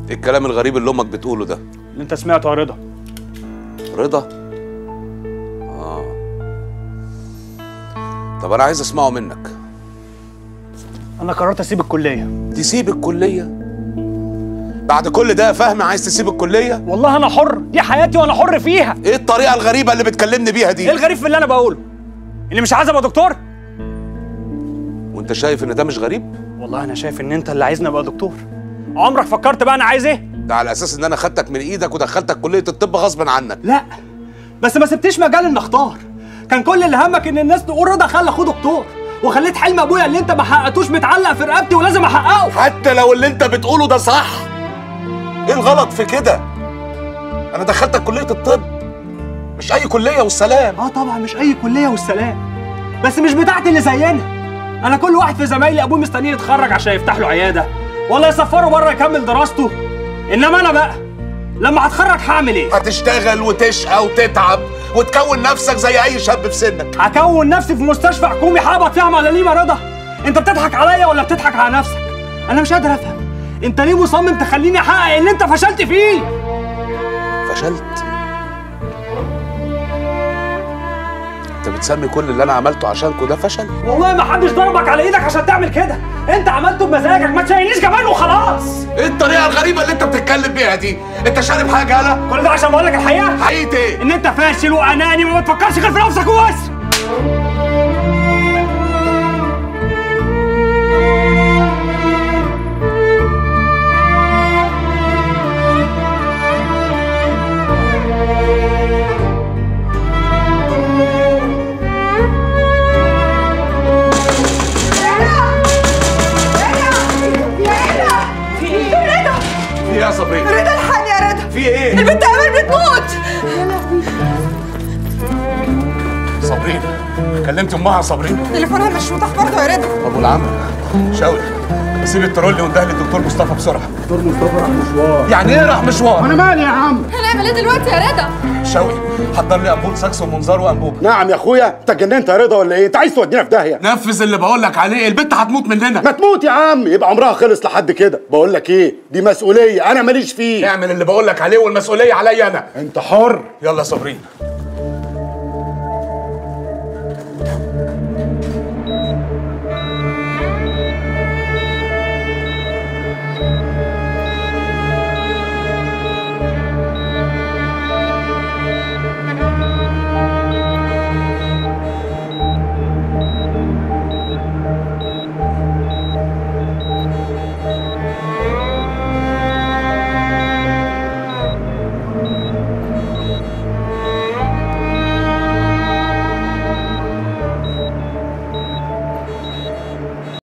ايه الكلام الغريب اللي امك بتقوله ده اللي انت سمعته يا رضا رضا اه طب انا عايز اسمعه منك انا قررت اسيب الكليه تسيب الكليه بعد كل ده يا فهمي عايز تسيب الكليه والله انا حر دي حياتي وانا حر فيها ايه الطريقه الغريبه اللي بتكلمني بيها ايه دي الغريب في اللي انا بقوله اللي مش عايز ابقى دكتور وانت شايف ان ده مش غريب والله انا شايف ان انت اللي عايزني ابقى دكتور عمرك فكرت بقى انا عايز ايه ده على اساس ان انا خدتك من ايدك ودخلتك كليه الطب غصب عنك لا بس ما سبتيش مجال ان اختار كان كل اللي همك ان الناس تقول رضا خلى اخوه دكتور وخليت حلم ابويا اللي انت ما حققتوش متعلق في رقبتي ولازم احققه حتى لو اللي انت بتقوله ده صح ايه الغلط في كده انا دخلتك كليه الطب مش اي كليه والسلام اه طبعا مش اي كليه والسلام بس مش بتاعتي اللي زينا انا كل واحد في زمايلي ابوه مستنيه يتخرج عشان يفتح له عياده ولا يسفره بره يكمل دراسته انما انا بقى لما هتخرج هعمل ايه هتشتغل وتشقى وتتعب وتكون نفسك زي اي شاب في سنك هكون نفسي في مستشفى حكومي هقبض فيها ملاليم يا رضا انت بتضحك عليا ولا بتضحك على نفسك انا مش قادر افهم انت ليه مصمم تخليني احقق اللي انت فشلت فيه فشلت انت بتسمي كل اللي انا عملته عشانكوا ده فشل والله ما حدش ضربك على ايدك عشان تعمل كده انت عملته بمزاجك ما تشيلنيش كمان وخلاص ايه الطريقه الغريبه اللي انت بتتكلم بيها دي انت شارب حاجه انا كل ده عشان بقول لك الحقيقه حقيقة ايه ان انت فاشل واناني وما بتفكرش غير في نفسك وبس في ايه يا صبري رضا الحقني يا رضا في ايه البنت امل بتموت صابرين كلمت امها يا صابرين تليفونها مش متاح برضه يا رضا ابو العم شاوي سيب الترولي وانده للدكتور مصطفى بسرعه دكتور مصطفى راح مشوار يعني ايه راح مشوار انا مالي يا عم هنعمل ايه دلوقتي يا رضا شاوي حضر لي امبول ساكس ومنظار وانبوب نعم يا اخويا انت اتجننت يا رضا ولا ايه انت عايز تودينا في داهيه نفذ اللي بقول لك عليه البنت هتموت مننا ما تموت يا عم يبقى عمرها خلص لحد كده بقول لك ايه دي مسؤوليه انا ماليش فيه اعمل اللي بقول لك عليه والمسؤوليه عليا انا انت حر يلا يا صابرين